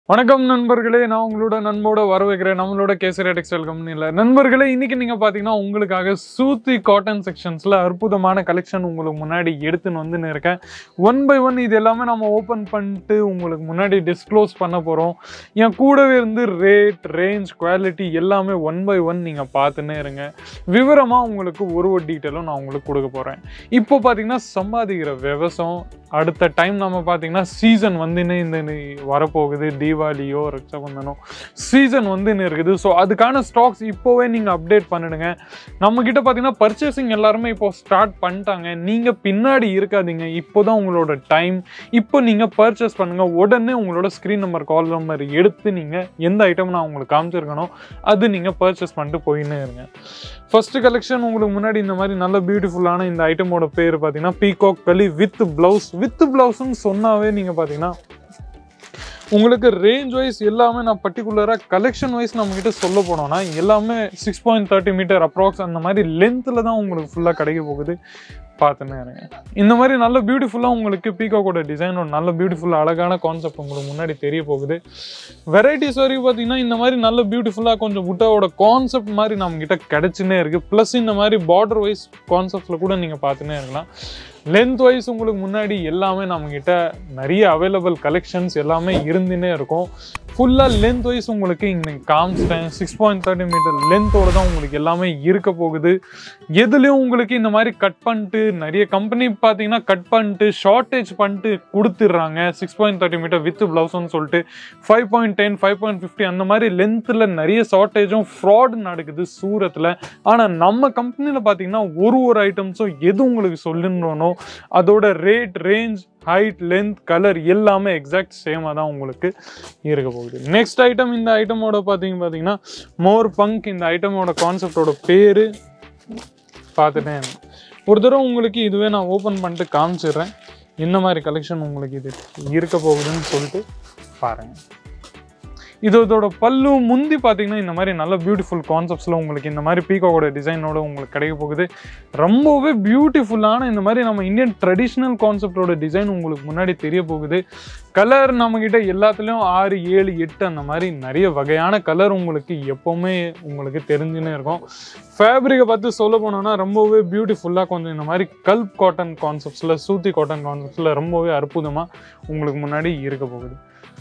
வணக்கம் நண்பர்களே நான் உங்களோட நண்போட வர வைக்கிறேன் நம்மளோட கேசரி டெக்ஸ்டைல் கம்பெனியில் நண்பர்களே இன்னைக்கு நீங்கள் பார்த்தீங்கன்னா உங்களுக்காக சூத்தி காட்டன் செக்ஷன்ஸில் அற்புதமான கலெக்ஷன் உங்களுக்கு முன்னாடி எடுத்துன்னு வந்துன்னு இருக்கேன் ஒன் பை ஒன் இது எல்லாமே நம்ம ஓப்பன் பண்ணிட்டு உங்களுக்கு முன்னாடி டிஸ்க்ளோஸ் பண்ண போகிறோம் என் கூடவே இருந்து ரேட் ரேஞ்ச் குவாலிட்டி எல்லாமே ஒன் பை ஒன் நீங்கள் பார்த்துன்னே இருங்க விவரமாக உங்களுக்கு ஒரு ஒரு டீட்டெயிலும் நான் உங்களுக்கு கொடுக்க போகிறேன் இப்போ பார்த்தீங்கன்னா சம்பாதிக்கிற விவசாயம் அடுத்த டைம் நம்ம பார்த்தீங்கன்னா சீசன் வந்துன்னு இந்த நி- வரப்போகுது தீபாவளியோ ரக்ஷாபந்தனோ சீசன் வந்துன்னு இருக்குது ஸோ அதுக்கான ஸ்டாக்ஸ் இப்போவே நீங்கள் அப்டேட் பண்ணிடுங்க நம்மக்கிட்ட பார்த்தீங்கன்னா பர்ச்சேசிங் எல்லாருமே இப்போ ஸ்டார்ட் பண்ணிட்டாங்க நீங்கள் பின்னாடி இருக்காதீங்க இப்போ தான் உங்களோட டைம் இப்போ நீங்கள் பர்ச்சேஸ் பண்ணுங்கள் உடனே உங்களோட ஸ்க்ரீன் நம்பர் கால் நம்பர் எடுத்து நீங்கள் எந்த ஐட்டம் நான் உங்களுக்கு காமிச்சிருக்கணும் அது நீங்கள் பர்ச்சேஸ் பண்ணிட்டு போயின்னே இருங்க ஃபர்ஸ்ட் கலெக்ஷன் உங்களுக்கு முன்னாடி இந்த மாதிரி நல்ல பியூட்டிஃபுல்லான இந்த ஐட்டமோட பேர் பார்த்தீங்கன்னா பீகாக் களி வித் பிளவுஸ் வித் பிளவுஸ்னு சொன்னாவே நீங்கள் பார்த்தீங்கன்னா உங்களுக்கு ரேஞ்ச் வைஸ் எல்லாமே நான் பர்டிகுலராக கலெக்ஷன் வைஸ் நம்மக்கிட்ட சொல்ல போனோம்னா எல்லாமே six point thirty metre approx அந்த மாதிரி லென்த்தில் தான் உங்களுக்கு ஃபுல்லாக கிடைக்க போகுது பார்த்துன்னே இருங்க இந்த மாதிரி நல்ல பியூட்டிஃபுல்லாக உங்களுக்கு பீகாக்கோட டிசைன் ஒரு நல்ல பியூட்டிஃபுல் அழகான கான்செப்ட் உங்களுக்கு முன்னாடி தெரிய போகுது வெரைட்டிஸ் வரைக்கும் பார்த்தீங்கன்னா இந்த மாதிரி நல்ல பியூட்டிஃபுல்லாக கொஞ்சம் புட்டாவோட கான்செப்ட் மாதிரி நம்மக்கிட்ட கிடைச்சுன்னே இருக்குது ப்ளஸ் இந்த மாதிரி பார்டர் வைஸ் கான்செப்ட்ஸில் கூட நீங்கள் பார்த்துன்னே இருக்கலாம் லென்த் வைஸ் உங்களுக்கு முன்னாடி எல்லாமே நம்மக்கிட்ட நிறைய அவைலபிள் கலெக்ஷன்ஸ் எல்லாமே இருந்துன்னே இருக்கும் ஃபுல்லாக லென்த் வைஸ் உங்களுக்கு இங்கே காமிச்சிட்டேன் சிக்ஸ் பாயிண்ட் தேர்ட்டி மீட்டர் லென்த்தோட தான் உங்களுக்கு எல்லாமே இருக்க போகுது எதுலேயும் உங்களுக்கு இந்த மாதிரி கட் பண்ணிட்டு நிறைய கம்பெனி பார்த்தீங்கன்னா கட் பண்ணிட்டு ஷார்ட்டேஜ் பண்ணிட்டு கொடுத்துட்றாங்க six point thirty metre with ப்ளவுஸ்னு சொல்லிட்டு five point ten five point fifty அந்த மாதிரி லென்த்தில் நிறைய ஷார்ட்டேஜும் ஃப்ராட் நடக்குது சூரத்தில் ஆனால் நம்ம கம்பெனியில் பார்த்தீங்கன்னா ஒரு ஒரு ஐட்டம்ஸும் எது உங்களுக்கு சொல்லுன்றனோ அதோட rate range height length colour எல்லாமே எக்ஸாக்ட் சேமாக தான் உங்களுக்கு இருக்க போகுது நெக்ஸ்ட் ஐட்டம் இந்த ஐட்டமோட பார்த்தீங்க பார்த்தீங்கன்னா மோர் பங்க் இந்த ஐட்டமோட கான்செப்டோட பேர் பார்த்துட்டேன் ஒரு தடவை உங்களுக்கு இதுவே நான் ஓப்பன் பண்ணிட்டு காமிச்சிடுறேன் என்ன மாதிரி கலெக்ஷன் உங்களுக்கு இது இருக்க போகுதுன்னு சொல்லிட்டு பாருங்கள் இது இதோட பல்லு முந்தி பார்த்தீங்கன்னா இந்த மாதிரி நல்ல பியூட்டிஃபுல் கான்செப்ட்ஸில் உங்களுக்கு இந்த மாதிரி பீகாவோட டிசைனோட உங்களுக்கு கிடைக்க போகுது ரொம்பவே பியூட்டிஃபுல்லான இந்த மாதிரி நம்ம இந்தியன் ட்ரெடிஷ்னல் கான்செப்டோட டிசைன் உங்களுக்கு முன்னாடி தெரிய போகுது கலர் நம்மக்கிட்ட எல்லாத்துலேயும் ஆறு ஏழு எட்டு அந்த மாதிரி நிறைய வகையான கலர் உங்களுக்கு எப்போவுமே உங்களுக்கு தெரிஞ்சுன்னே இருக்கும் ஃபேப்ரிக்கை பார்த்து சொல்ல போனோம்னா ரொம்பவே பியூட்டிஃபுல்லாக கொஞ்சம் இந்த மாதிரி கல்ப் காட்டன் கான்செப்ட்ஸில் சூத்தி காட்டன் கான்செப்ட்ஸில் ரொம்பவே அற்புதமாக உங்களுக்கு முன்னாடி இருக்க போகுது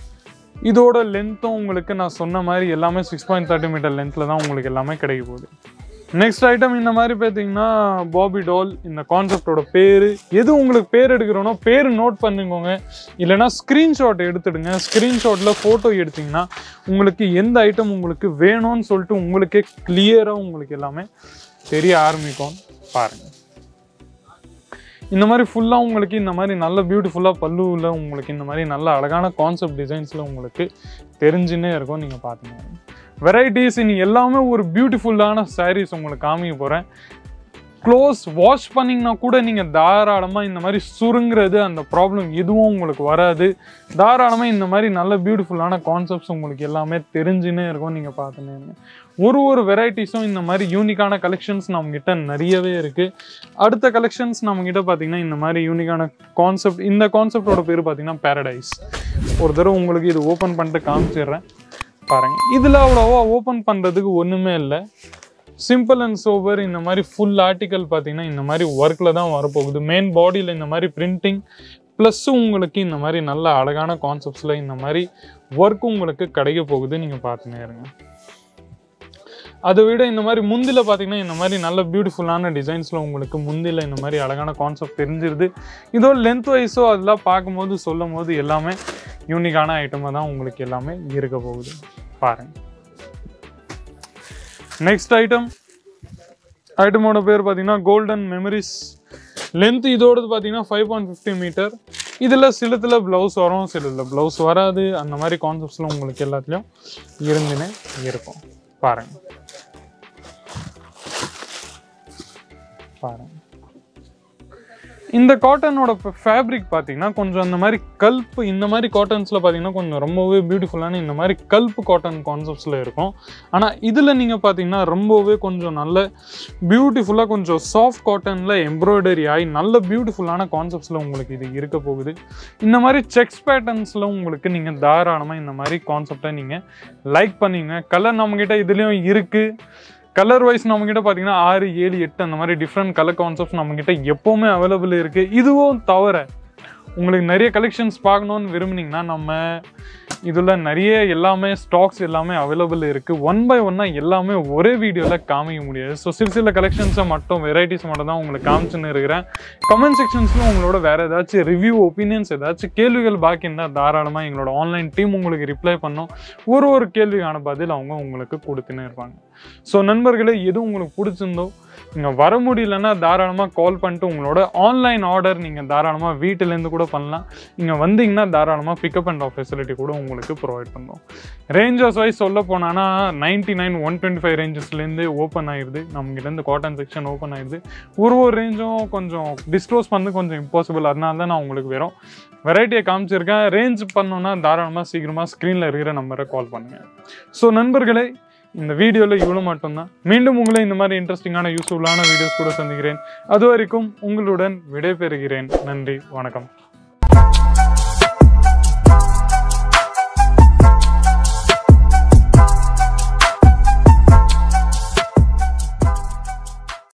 இதோட லென்த்தும் உங்களுக்கு நான் சொன்ன மாதிரி எல்லாமே சிக்ஸ் பாயிண்ட் தேர்ட்டி மீட்டர் லென்த்தில் தான் உங்களுக்கு எல்லாமே கிடைக்க போகுது நெக்ஸ்ட் ஐட்டம் இந்த மாதிரி பார்த்தீங்கன்னா பாபி டால் இந்த கான்செப்டோட பேர் எது உங்களுக்கு பேர் எடுக்கிறோனோ பேர் நோட் பண்ணிக்கோங்க இல்லைனா ஸ்க்ரீன்ஷாட் எடுத்துடுங்க ஸ்க்ரீன்ஷாட்டில் ஃபோட்டோ எடுத்தீங்கன்னா உங்களுக்கு எந்த ஐட்டம் உங்களுக்கு வேணும்னு சொல்லிட்டு உங்களுக்கே கிளியராக உங்களுக்கு எல்லாமே தெரிய ஆரம்பிக்கும் பாருங்கள் இந்த மாதிரி ஃபுல்லாக உங்களுக்கு இந்த மாதிரி நல்ல பியூட்டிஃபுல்லாக பல்லுவில் உங்களுக்கு இந்த மாதிரி நல்ல அழகான கான்செப்ட் டிசைன்ஸில் உங்களுக்கு தெரிஞ்சுன்னே இருக்கும் நீங்கள் பார்த்தீங்க வெரைட்டிஸ் இனி எல்லாமே ஒரு பியூட்டிஃபுல்லான சாரீஸ் உங்களுக்கு காமிக்க போகிறேன் க்ளோஸ் வாஷ் பண்ணிங்கன்னா கூட நீங்கள் தாராளமாக இந்த மாதிரி சுருங்குறது அந்த ப்ராப்ளம் எதுவும் உங்களுக்கு வராது தாராளமாக இந்த மாதிரி நல்ல பியூட்டிஃபுல்லான கான்செப்ட்ஸ் உங்களுக்கு எல்லாமே தெரிஞ்சுன்னே இருக்கும் நீங்கள் பார்த்துனே இருங்க. ஒரு ஒரு வெரைட்டிஸும் இந்த மாதிரி யூனிக்கான கலெக்ஷன்ஸ் நம்மக்கிட்ட நிறையவே இருக்குது அடுத்த கலெக்ஷன்ஸ் நம்மக்கிட்ட பார்த்தீங்கன்னா இந்த மாதிரி யூனிக்கான கான்செப்ட் இந்த கான்செப்டோட பேர் பார்த்தீங்கன்னா பேரடைஸ் ஒரு தடவை உங்களுக்கு இது ஓப்பன் பண்ணிட்டு காமிச்சிடுறேன் பாருங்கள் இதில் அவ்வளோவா ஓப்பன் பண்ணுறதுக்கு ஒன்றுமே இல்லை சிம்பிள் அண்ட் சோபர் இந்த மாதிரி ஃபுல் ஆர்டிக்கல் பார்த்தீங்கன்னா இந்த மாதிரி ஒர்க்கில் தான் வரப்போகுது மெயின் பாடியில் இந்த மாதிரி பிரிண்டிங் ப்ளஸ் உங்களுக்கு இந்த மாதிரி நல்ல அழகான கான்செப்ட்ஸில் இந்த மாதிரி ஒர்க் உங்களுக்கு கிடைக்க போகுது நீங்கள் பார்த்துனே இருங்க அதை விட இந்த மாதிரி முந்தில பார்த்தீங்கன்னா இந்த மாதிரி நல்ல பியூட்டிஃபுல்லான டிசைன்ஸில் உங்களுக்கு முந்தில இந்த மாதிரி அழகான கான்செப்ட் தெரிஞ்சிருது இதோ லென்த் வைஸோ அதெல்லாம் பார்க்கும்போது சொல்லும் போது எல்லாமே யூனிக்கான ஐட்டமாக தான் உங்களுக்கு எல்லாமே இருக்க போகுது பாருங்க நெக்ஸ்ட் ஐட்டம் ஐட்டமோட பேர் பார்த்தீங்கன்னா கோல்டன் மெமரிஸ் லென்த் இதோடது பார்த்தீங்கன்னா ஃபைவ் பாயிண்ட் ஃபிஃப்டி மீட்டர் இதில் சிலத்தில் ப்ளவுஸ் வரும் சிலத்தில் ப்ளவுஸ் வராது அந்த மாதிரி கான்செப்ட்ஸில் உங்களுக்கு எல்லாத்துலேயும் இருந்துன்னு இருக்கும் பாருங்க பாருங்க இந்த காட்டனோட ஃபேப்ரிக் பார்த்தீங்கன்னா கொஞ்சம் அந்த மாதிரி கல்ப்பு இந்த மாதிரி காட்டன்ஸில் பார்த்தீங்கன்னா கொஞ்சம் ரொம்பவே பியூட்டிஃபுல்லான இந்த மாதிரி கல்ப்பு காட்டன் கான்செப்ட்ஸில் இருக்கும் ஆனால் இதில் நீங்கள் பார்த்தீங்கன்னா ரொம்பவே கொஞ்சம் நல்ல பியூட்டிஃபுல்லாக கொஞ்சம் சாஃப்ட் காட்டனில் எம்ப்ராய்டரி ஆகி நல்ல பியூட்டிஃபுல்லான கான்செப்ட்ஸில் உங்களுக்கு இது இருக்க போகுது இந்த மாதிரி செக்ஸ் பேட்டர்ன்ஸில் உங்களுக்கு நீங்கள் தாராளமாக இந்த மாதிரி கான்செப்டை நீங்கள் லைக் பண்ணீங்க கலர் நம்மக்கிட்ட இதுலேயும் இருக்குது கலர் வைஸ் நம்மக்கிட்ட பார்த்தீங்கன்னா ஆறு ஏழு எட்டு அந்த மாதிரி டிஃப்ரெண்ட் கலர் கான்செப்ட்ஸ் நம்மக்கிட்ட எப்போவுமே அவைலபிள் இருக்குது இதுவும் தவிர உங்களுக்கு நிறைய கலெக்ஷன்ஸ் பார்க்கணுன்னு விரும்புனீங்கன்னா நம்ம இதில் நிறைய எல்லாமே ஸ்டாக்ஸ் எல்லாமே அவைலபிள் இருக்குது ஒன் பை ஒன்னாக எல்லாமே ஒரே வீடியோவில் காமிக்க முடியாது ஸோ சில சில கலெக்ஷன்ஸை மட்டும் வெரைட்டிஸ் மட்டும் தான் உங்களுக்கு காமிச்சுன்னு இருக்கிறேன் கமெண்ட் செக்ஷன்ஸில் உங்களோட வேறு ஏதாச்சும் ரிவ்யூ ஒப்பீனியன்ஸ் ஏதாச்சும் கேள்விகள் பாக்கி இருந்தால் தாராளமாக எங்களோட ஆன்லைன் டீம் உங்களுக்கு ரிப்ளை பண்ணும் ஒரு ஒரு கேள்விக்கான பதில் அவங்க உங்களுக்கு கொடுத்துன்னு இருப்பாங்க ஸோ நண்பர்களே எது உங்களுக்கு பிடிச்சிருந்தோ நீங்கள் வர முடியலன்னா தாராளமாக கால் பண்ணிட்டு உங்களோட ஆன்லைன் ஆர்டர் நீங்கள் தாராளமாக வீட்டிலேருந்து கூட பண்ணலாம் இங்கே வந்தீங்கன்னா தாராளமாக பிக்கப் அண்ட் ஆஃப் ஃபெசிலிட்டி கூட உங்களுக்கு ப்ரொவைட் பண்ணுறோம் ரேஞ்சஸ் வைஸ் சொல்ல போனான்னா ninety nine one twenty five ரேஞ்சஸ்லேருந்து ஓப்பன் ஆயிடுது நம்மகிட்டேருந்து காட்டன் செக்ஷன் ஓப்பன் ஆயிடுது ஒரு ஒரு ரேஞ்சும் கொஞ்சம் டிஸ்க்ளோஸ் பண்ணது கொஞ்சம் இம்பாசிபிள் அதனால தான் நான் உங்களுக்கு வெறும் வெரைட்டியை காமிச்சிருக்கேன் ரேஞ்ச் பண்ணோன்னா தாராளமாக சீக்கிரமாக ஸ்க்ரீனில் இருக்கிற நம்பரை கால் பண்ணுங்கள் ஸோ நண்பர்களே இந்த வீடியோவில் இவ்வளோ மட்டும்தான் மீண்டும் உங்களை இந்த மாதிரி இன்ட்ரெஸ்டிங்கான யூஸ்ஃபுல்லான வீடியோஸ் கூட சந்திக்கிறேன் அது வரைக்கும் உங்களுடன் விடைபெறுகிறேன் நன்றி வணக்கம்